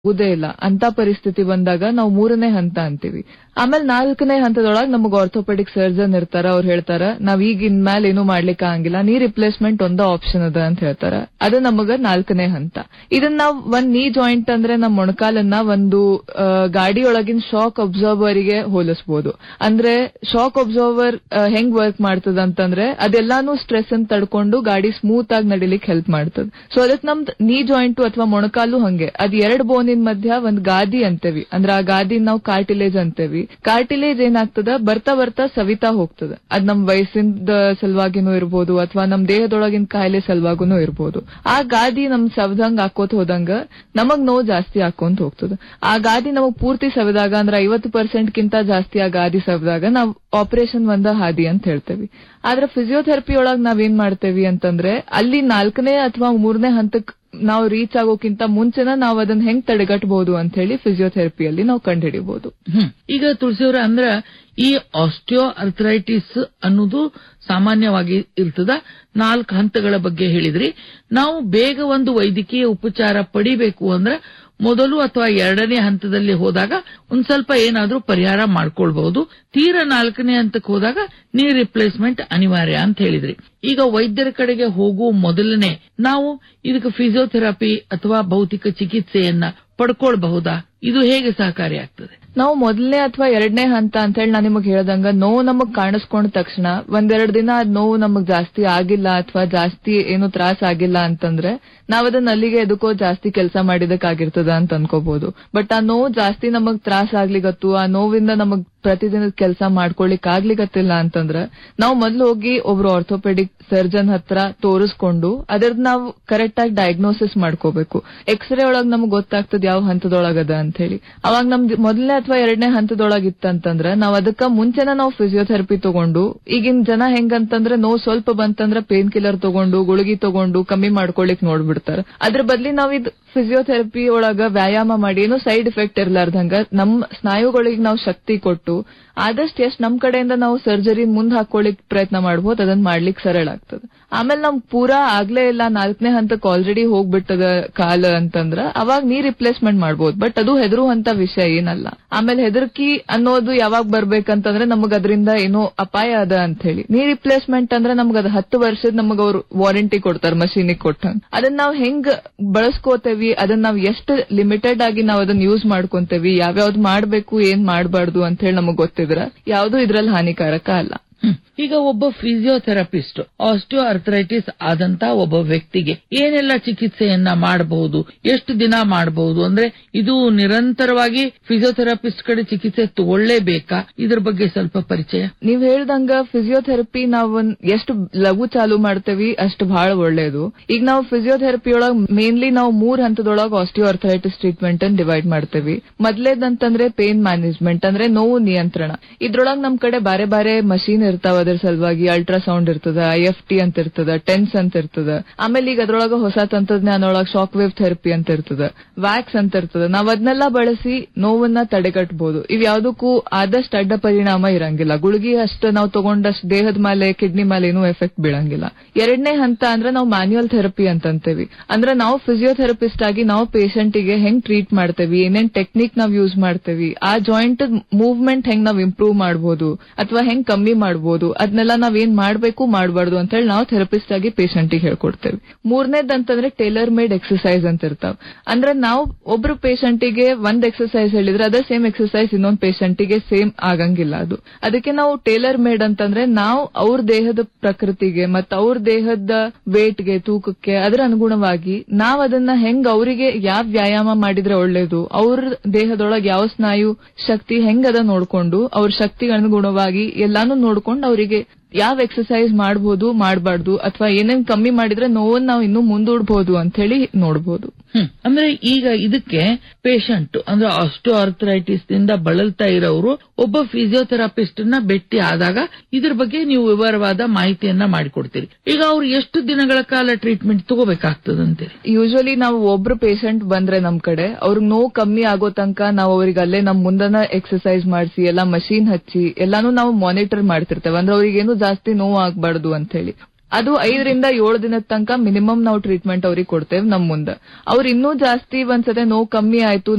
ಆಗುದೇ ಇಲ್ಲ ಅಂತ ಪರಿಸ್ಥಿತಿ ಬಂದಾಗ ನಾವು ಮೂರನೇ ಹಂತ ಅಂತೀವಿ ಆಮೇಲೆ ನಾಲ್ಕನೇ ಹಂತದೊಳಗೆ ನಮಗ್ ಆರ್ಥೋಪೆಡಿಕ್ ಸರ್ಜನ್ ಇರ್ತಾರ ಅವ್ರು ಹೇಳ್ತಾರ ನಾವ್ ಈಗ ಇನ್ಮೇಲೆ ಏನು ಮಾಡ್ಲಿಕ್ಕೆ ಆಗಂಗಿಲ್ಲ ನೀ ರಿಪ್ಲೇಸ್ಮೆಂಟ್ ಒಂದ ಆಪ್ಷನ್ ಅದ ಅಂತ ಹೇಳ್ತಾರ ಅದು ನಮಗ ನಾಲ್ಕನೇ ಹಂತ ಇದನ್ನ ನಾವ್ ಒಂದ್ ನೀ ಜಾಯಿಂಟ್ ಅಂದ್ರೆ ನಮ್ ಮೊಣಕಾಲನ್ನ ಒಂದು ಆ, ಗಾಡಿಯೊಳಗಿನ ಶಾಕ್ ಅಬ್ಸರ್ವರ್ ಗೆ ಹೋಲಿಸಬಹುದು ಅಂದ್ರೆ ಶಾಕ್ ಅಬ್ಸರ್ವರ್ ಹೆಂಗ್ ವರ್ಕ್ ಮಾಡ್ತದ ಅಂತಂದ್ರೆ ಅದೆಲ್ಲಾನು ಸ್ಟ್ರೆಸ್ ಅನ್ನು ತಡ್ಕೊಂಡು ಗಾಡಿ ಸ್ಮೂತ್ ಆಗಿ ನಡಿಲಿಕ್ಕೆ ಹೆಲ್ಪ್ ಮಾಡ್ತದ ಸೊ ಅದಕ್ಕೆ ನಮ್ದು ನೀ ಜಾಯಿಂಟ್ ಅಥವಾ ಮೊಣಕಾಲು ಹಂಗೆ ಅದ್ ಎರಡ್ ಬೋನಿನ ಮಧ್ಯ ಒಂದ್ ಗಾದಿ ಅಂತೇವಿ ಅಂದ್ರೆ ಆ ಗಾದಿ ನಾವು ಕಾರ್ಟಿಲೇಜ್ ಅಂತೇವಿ ಕಾರ್ಟಿಲೇಜ್ ಏನಾಗ್ತದ ಬರ್ತಾ ಬರ್ತಾ ಸವಿತಾ ಹೋಗ್ತದ ಅದ್ ನಮ್ ವಯಸ್ಸಿನ ಸಲುವಾಗಿನೂ ಇರ್ಬೋದು ಅಥವಾ ನಮ್ ದೇಹದೊಳಗಿನ ಕಾಯಿಲೆ ಸಲುವಾಗುನು ಇರ್ಬೋದು ಆ ಗಾದಿ ನಮ್ ಸವದಂಗ್ ಹಾಕೋತ್ ಹೋದಂಗ ನಮಗ್ ನೋವು ಜಾಸ್ತಿ ಹಾಕೊಂತ ಹೋಗ್ತದ ಆ ಗಾದಿ ನಮಗ್ ಪೂರ್ತಿ ಸವಿದಾಗ ಅಂದ್ರೆ ಐವತ್ತು ಪರ್ಸೆಂಟ್ ಕಿಂತ ಜಾಸ್ತಿ ಆ ಗಾದಿ ಸವಿದಾಗ ನಾವ್ ಆಪರೇಷನ್ ಒಂದ ಹಾದಿ ಅಂತ ಹೇಳ್ತೇವಿ ಆದ್ರೆ ಫಿಸಿಯೋಥೆರಪಿ ಒಳಗ್ ನಾವೇನ್ ಮಾಡ್ತೇವಿ ಅಂತಂದ್ರೆ ಅಲ್ಲಿ ನಾಲ್ಕನೇ ಅಥವಾ ಮೂರನೇ ಹಂತಕ್ ನಾವು ರೀಚ್ ಆಗೋಕ್ಕಿಂತ ಮುಂಚೆನ ನಾವ್ ಅದನ್ನ ಹೆಂಗ್ ತಡೆಗಟ್ಟಬಹುದು ಅಂತ ಹೇಳಿ ಫಿಸಿಯೋಥೆರಪಿಯಲ್ಲಿ ನಾವು ಕಂಡುಹಿಡಿಬಹುದು ಹ್ಮ್. ಈಗ ತುಳಸಿಯವ್ರ ಅಂದ್ರ ಈ ಆಸ್ಟಿಯೋ ಅರ್ಥರೈಟಿಸ್ ಅನ್ನೋದು ಸಾಮಾನ್ಯವಾಗಿ ಇರ್ತದ ನಾಲ್ಕು ಹಂತಗಳ ಬಗ್ಗೆ ಹೇಳಿದ್ರಿ ನಾವು ಬೇಗ ಒಂದು ವೈದ್ಯಕೀಯ ಉಪಚಾರ ಪಡಿಬೇಕು ಅಂದ್ರೆ ಮೊದಲು ಅಥವಾ ಎರಡನೇ ಹಂತದಲ್ಲಿ ಹೋದಾಗ ಒಂದ್ ಸ್ವಲ್ಪ ಏನಾದ್ರೂ ಪರಿಹಾರ ಮಾಡ್ಕೊಳ್ಬಹುದು ತೀರ ನಾಲ್ಕನೇ ಹಂತಕ್ಕೆ ಹೋದಾಗ ನೀ ರಿಪ್ಲೇಸ್ಮೆಂಟ್ ಅನಿವಾರ್ಯ ಅಂತ ಹೇಳಿದ್ರಿ ಈಗ ವೈದ್ಯರ ಕಡೆಗೆ ಹೋಗುವ ಮೊದಲನೇ ನಾವು ಇದಕ್ಕೆ ಫಿಸಿಯೋಥೆರಪಿ ಅಥವಾ ಭೌತಿಕ ಚಿಕಿತ್ಸೆಯನ್ನ ಪಡ್ಕೊಳ್ಬಹುದಾ ಇದು ಹೇಗೆ ಸಹಕಾರಿಯಾಗ್ತದೆ ನಾವು ಮೊದಲನೇ ಅಥವಾ ಎರಡನೇ ಹಂತ ಅಂತ ಹೇಳಿ ನಾನು ನಿಮಗ್ ಹೇಳ್ದಂಗ ನೋವು ನಮಗ್ ಕಾಣಿಸ್ಕೊಂಡ ತಕ್ಷಣ ಒಂದೆರಡು ದಿನ ಅದ್ ನೋವು ನಮಗ್ ಜಾಸ್ತಿ ಆಗಿಲ್ಲ ಅಥವಾ ಜಾಸ್ತಿ ಏನು ತ್ರಾಸ ಆಗಿಲ್ಲ ಅಂತಂದ್ರೆ ನಾವ್ ಅದನ್ನ ಅಲ್ಲಿಗೆ ಎದಕ್ಕೋ ಜಾಸ್ತಿ ಕೆಲಸ ಮಾಡಿದಕ್ಕಾಗಿರ್ತದ ಅಂತ ಅನ್ಕೋಬಹುದು ಬಟ್ ಆ ನೋವು ಜಾಸ್ತಿ ನಮಗ್ ತ್ರಾಸ ಆಗ್ಲಿಗತ್ತು ಆ ನೋವಿಂದ ನಮಗ್ ಪ್ರತಿದಿನದ ಕೆಲಸ ಮಾಡ್ಕೊಳಿಕ್ ಆಗ್ಲಿಗತ್ತಿಲ್ಲ ಅಂತಂದ್ರ ನಾವು ಮೊದ್ಲು ಹೋಗಿ ಒಬ್ರು ಆರ್ಥೋಪೆಡಿಕ್ ಸರ್ಜನ್ ಹತ್ರ ತೋರಿಸ್ಕೊಂಡು ಅದ್ರದ್ ನಾವು ಕರೆಕ್ಟ್ ಆಗಿ ಡಯಾಗ್ನೋಸಿಸ್ ಮಾಡ್ಕೋಬೇಕು ಎಕ್ಸ್ರೇ ಒಳಗ್ ನಮ್ಗೆ ಗೊತ್ತಾಗ್ತದ ಯಾವ ಹಂತದೊಳಗದ ಅಂತ ಹೇಳಿ ಅವಾಗ ನಮ್ದು ಮೊದಲನೇ ಅಥವಾ ಎರಡನೇ ಹಂತದೊಳಗ್ ಇತ್ತಂತಂದ್ರ ನಾವ್ ಅದಕ್ಕ ಮುಂಚೆನ ನಾವು ಫಿಸಿಯೋಥೆರಪಿ ತಗೊಂಡು ಈಗಿನ ಜನ ಹೆಂಗಂತಂದ್ರೆ ನೋವು ಸ್ವಲ್ಪ ಬಂತಂದ್ರ ಪೇನ್ ಕಿಲ್ಲರ್ ತಗೊಂಡು ಗುಳಿಗಿ ತಗೊಂಡು ಕಮ್ಮಿ ಮಾಡ್ಕೊಳಿಕ್ ನೋಡ್ಬಿಡ್ತಾರ ಅದ್ರ ಬದ್ಲಿ ನಾವ್ ಇದು ಫಿಸಿಯೋಥೆರಪಿ ಒಳಗ ವ್ಯಾಯಾಮ ಮಾಡಿ ಏನು ಸೈಡ್ ಎಫೆಕ್ಟ್ ಇರ್ಲಾರ್ದಂಗ ನಮ್ ಸ್ನಾಯುಗಳಿಗೆ ನಾವು ಶಕ್ತಿ ಕೊಟ್ಟು ಆದಷ್ಟು ಎಷ್ಟ್ ನಮ್ ಕಡೆಯಿಂದ ನಾವು ಸರ್ಜರಿ ಮುಂದ್ ಹಾಕೊಳ್ಳಿಕ್ ಪ್ರಯತ್ನ ಮಾಡ್ಬೋದು ಅದನ್ನ ಮಾಡ್ಲಿಕ್ ಸರಳ ಆಗ್ತದೆ ಆಮೇಲೆ ನಮ್ ಪೂರಾ ಆಗ್ಲೇ ಇಲ್ಲ ನಾಲ್ಕನೇ ಹಂತಕ್ಕೆ ಆಲ್ರೆಡಿ ಹೋಗ್ಬಿಟ್ಟದ ಕಾಲ ಅಂತಂದ್ರ ಅವಾಗ ನೀ ರಿಪ್ಲೇಸ್ಮೆಂಟ್ ಮಾಡ್ಬೋದು ಬಟ್ ಅದು ಹೆದರುವಂತ ವಿಷಯ ಏನಲ್ಲ ಆಮೇಲೆ ಹೆದರ್ಕಿ ಅನ್ನೋದು ಯಾವಾಗ ಬರ್ಬೇಕಂತಂದ್ರೆ ನಮಗ್ ಅದರಿಂದ ಏನೋ ಅಪಾಯ ಅದ ಅಂತ ಹೇಳಿ ನೀ ರಿಪ್ಲೇಸ್ಮೆಂಟ್ ಅಂದ್ರೆ ನಮ್ಗ ಅದ್ ಹತ್ತು ವರ್ಷದ ನಮಗ್ ಅವ್ರು ವಾರಂಟಿ ಕೊಡ್ತಾರ ಮಷೀನಿಗೆ ಕೊಟ್ಟಂಗ್ ಅದನ್ನ ನಾವ್ ಹೆಂಗ್ ಬಳಸ್ಕೋತೇವಿ ಅದನ್ನ ನಾವ್ ಎಷ್ಟು ಲಿಮಿಟೆಡ್ ಆಗಿ ನಾವ್ ಅದನ್ನ ಯೂಸ್ ಮಾಡ್ಕೊಂತೇವಿ ಯಾವ್ಯಾವ್ದು ಮಾಡ್ಬೇಕು ಏನ್ ಮಾಡ್ಬಾರ್ದು ಅಂತ ಹೇಳಿ ನಮಗ್ ಗೊತ್ತಿದ್ರ ಯಾವ್ದು ಇದ್ರಲ್ಲಿ ಹಾನಿಕಾರಕ ಅಲ್ಲ ಹ್ಮ್. ಈಗ ಒಬ್ಬ ಫಿಸಿಯೋಥೆರಪಿಸ್ಟ್ ಆಸ್ಟಿಯೋ ಅರ್ಥರೈಟಿಸ್ ಆದಂತ ಒಬ್ಬ ವ್ಯಕ್ತಿಗೆ ಏನೆಲ್ಲ ಚಿಕಿತ್ಸೆಯನ್ನ ಮಾಡಬಹುದು ಎಷ್ಟು ದಿನ ಮಾಡಬಹುದು ಅಂದ್ರೆ ಇದು ನಿರಂತರವಾಗಿ ಫಿಸಿಯೋಥೆರಪಿಸ್ಟ್ ಕಡೆ ಚಿಕಿತ್ಸೆ ತಗೊಳ್ಳೇಬೇಕಾ ಇದ್ರ ಬಗ್ಗೆ ಸ್ವಲ್ಪ ಪರಿಚಯ ನೀವ್ ಹೇಳ್ದಂಗ ಫಿಸಿಯೋಥೆರಪಿ ನಾವ್ ಒಂದ್ ಎಷ್ಟು ಲಘು ಚಾಲು ಮಾಡ್ತೇವಿ ಅಷ್ಟು ಬಹಳ ಒಳ್ಳೇದು ಈಗ ನಾವು ಫಿಸಿಯೋಥೆರಪಿ ಒಳಗ್ ಮೇನ್ಲಿ ನಾವು ಮೂರ್ ಹಂತದೊಳಗ ಆಸ್ಟಿಯೋ ಅರ್ಥರೈಟಿಸ್ ಟ್ರೀಟ್ಮೆಂಟ್ ಅನ್ನು ಡಿವೈಡ್ ಮಾಡ್ತೇವಿ ಮೊದ್ಲೇದಂತಂದ್ರೆ ಪೇನ್ ಮ್ಯಾನೇಜ್ಮೆಂಟ್ ಅಂದ್ರೆ ನೋವು ನಿಯಂತ್ರಣ ಇದ್ರೊಳಗ್ ನಮ್ ಕಡೆ ಬಾರೆ ಬಾರೆ ಮಷೀನ್ ಇರ್ತಾವ ಅದ್ರ ಸಲುವಾಗಿ ಅಲ್ಟ್ರಾಸೌಂಡ್ ಇರ್ತದ ಐ ಎಫ್ ಟಿ ಅಂತ ಇರ್ತದ ಟೆನ್ಸ್ ಅಂತ ಇರ್ತದ ಆಮೇಲೆ ಈಗ ಅದ್ರೊಳಗ ಹೊಸ ತಂತ್ರಜ್ಞಾನ ಒಳಗ ಶಾಕ್ ವೇವ್ ಥೆರಪಿ ಅಂತ ಇರ್ತದ ವ್ಯಾಕ್ಸ್ ಅಂತ ಇರ್ತದ ನಾವ್ ಅದನ್ನೆಲ್ಲ ಬಳಸಿ ನೋವನ್ನ ತಡೆಗಟ್ಟಬಹುದು ಇವ್ ಯಾವ್ದಕ್ಕೂ ಆದಷ್ಟು ಅಡ್ಡ ಪರಿಣಾಮ ಇರಂಗಿಲ್ಲ ಗುಳಿಗೆ ಅಷ್ಟ ನಾವು ತಗೊಂಡಷ್ಟು ದೇಹದ ಮೇಲೆ ಕಿಡ್ನಿ ಮೇಲೆ ಏನೂ ಎಫೆಕ್ಟ್ ಬೀಳಂಗಿಲ್ಲ ಎರಡನೇ ಹಂತ ಅಂದ್ರೆ ನಾವು ಮ್ಯಾನ್ಯುಯಲ್ ಥೆರಪಿ ಅಂತ ಅಂತೀವಿ ಅಂದ್ರೆ ನಾವು ಫಿಸಿಯೋಥೆರಪಿಸ್ಟ್ ಆಗಿ ನಾವು patient ಗೆ ಹೆಂಗ್ ಟ್ರೀಟ್ ಮಾಡ್ತೇವಿ ಏನೇನ್ ಟೆಕ್ನಿಕ್ ನಾವ್ ಯೂಸ್ ಮಾಡ್ತೇವಿ ಆ ಜಾಯಿಂಟ್ ಮೂವ್ಮೆಂಟ್ ಹೆಂಗ್ ನಾವ್ ಇಂಪ್ರೂವ್ ಮಾಡಬಹುದು ಅಥವಾ ಹೆಂಗ್ ಕಮ್ಮಿ ಮಾಡಬಹುದು ಅದನ್ನೆಲ್ಲ ನಾವ್ ಏನ್ ಮಾಡ್ಬೇಕು ಮಾಡಬಾರ್ದು ಅಂತ ಹೇಳಿ ನಾವು ಥೆರಪಿಸ್ಟ್ ಆಗಿ patient ಗೆ ಹೇಳ್ಕೊಡ್ತೇವೆ ಮೂರನೇದಂತಂದ್ರೆ ಟೇಲರ್ ಮೇಡ್ ಎಕ್ಸರ್ಸೈಸ್ ಅಂತ ಇರ್ತಾವ ಅಂದ್ರೆ ನಾವು ಒಬ್ರು patient ಗೆ ಒಂದ್ ಎಕ್ಸರ್ಸೈಸ್ ಹೇಳಿದ್ರೆ ಅದೇ ಸೇಮ್ ಎಕ್ಸರ್ಸೈಸ್ ಇನ್ನೊಂದ್ patient ಗೆ ಸೇಮ್ ಆಗಂಗಿಲ್ಲ ಅದು ಅದಕ್ಕೆ ನಾವು ಟೇಲರ್ ಮೇಡ್ ಅಂತಂದ್ರೆ ನಾವು ಅವ್ರ ದೇಹದ ಪ್ರಕೃತಿಗೆ ಮತ್ತ ಅವ್ರ ದೇಹದ ವೇಟ್ಗೆ ತೂಕಕ್ಕೆ ಅದರ ಅನುಗುಣವಾಗಿ ನಾವ್ ಅದನ್ನ ಹೆಂಗ್ ಅವರಿಗೆ ಯಾವ ವ್ಯಾಯಾಮ ಮಾಡಿದ್ರೆ ಒಳ್ಳೇದು ಅವ್ರ ದೇಹದೊಳಗೆ ಯಾವ ಸ್ನಾಯು ಶಕ್ತಿ ಹೆಂಗ್ ಅದ ನೋಡ್ಕೊಂಡು ಅವ್ರ ಶಕ್ತಿಗೆ ಅನುಗುಣವಾಗಿ ಎಲ್ಲಾನು ನೋಡ್ಕೊಂಡು ಅವರಿಗೆ ಯಾವ ಎಕ್ಸರ್ಸೈಸ್ ಮಾಡಬಹುದು ಮಾಡಬಾರ್ದು ಅಥವಾ ಏನೇನ್ ಕಮ್ಮಿ ಮಾಡಿದ್ರೆ ನೋವನ್ನ ನಾವು ಇನ್ನೂ ಮುಂದೂಡ್ಬೋದು ಅಂತ ಹೇಳಿ ನೋಡ್ಬೋದು ಹ್ಮ್. ಅಂದ್ರೆ ಈಗ ಇದಕ್ಕೆ ಪೇಷಂಟ್ ಅಂದ್ರೆ ಆಸ್ಟೋ ಅರ್ಥರೈಟಿಸ್ ದಿಂದ ಬಳಲ್ತಾ ಇರೋರು ಒಬ್ಬ ಫಿಸಿಯೋಥೆರಪಿಸ್ಟ್ ನ ಭೇಟಿ ಆದಾಗ ಇದ್ರ ಬಗ್ಗೆ ನೀವು ವಿವರವಾದ ಮಾಹಿತಿಯನ್ನ ಮಾಡಿಕೊಡ್ತೀರಿ ಈಗ ಅವ್ರು ಎಷ್ಟು ದಿನಗಳ ಕಾಲ ಟ್ರೀಟ್ಮೆಂಟ್ ತಗೋಬೇಕಾಗ್ತದಂತೀರಿ ಯೂಶಲಿ ನಾವು ಒಬ್ರು ಪೇಷಂಟ್ ಬಂದ್ರೆ ನಮ್ ಕಡೆ ಅವ್ರಿಗೆ ನೋವು ಕಮ್ಮಿ ಆಗೋ ತನಕ ನಾವು ಅವ್ರಿಗೆ ಅಲ್ಲೇ ನಮ್ ಮುಂದನ ಎಕ್ಸರ್ಸೈಸ್ ಮಾಡಿಸಿ ಎಲ್ಲಾ ಮಷೀನ್ ಹಚ್ಚಿ ಎಲ್ಲಾನು ನಾವು ಮಾನಿಟರ್ ಮಾಡ್ತಿರ್ತೇವೆ ಅಂದ್ರೆ ಅವ್ರಿಗೇನು ಜಾಸ್ತಿ ನೋವು ಆಗ್ಬಾರ್ದು ಅಂತ ಹೇಳಿ ಅದು ಐದರಿಂದ ಏಳು ದಿನದ ತನಕ ಮಿನಿಮಮ್ ನಾವು ಟ್ರೀಟ್ಮೆಂಟ್ ಅವ್ರಿಗೆ ಕೊಡ್ತೇವೆ ನಮ್ ಮುಂದೆ ಅವ್ರು ಇನ್ನೂ ಜಾಸ್ತಿ ಒಂದ್ಸತೆ ನೋವು ಕಮ್ಮಿ ಆಯ್ತು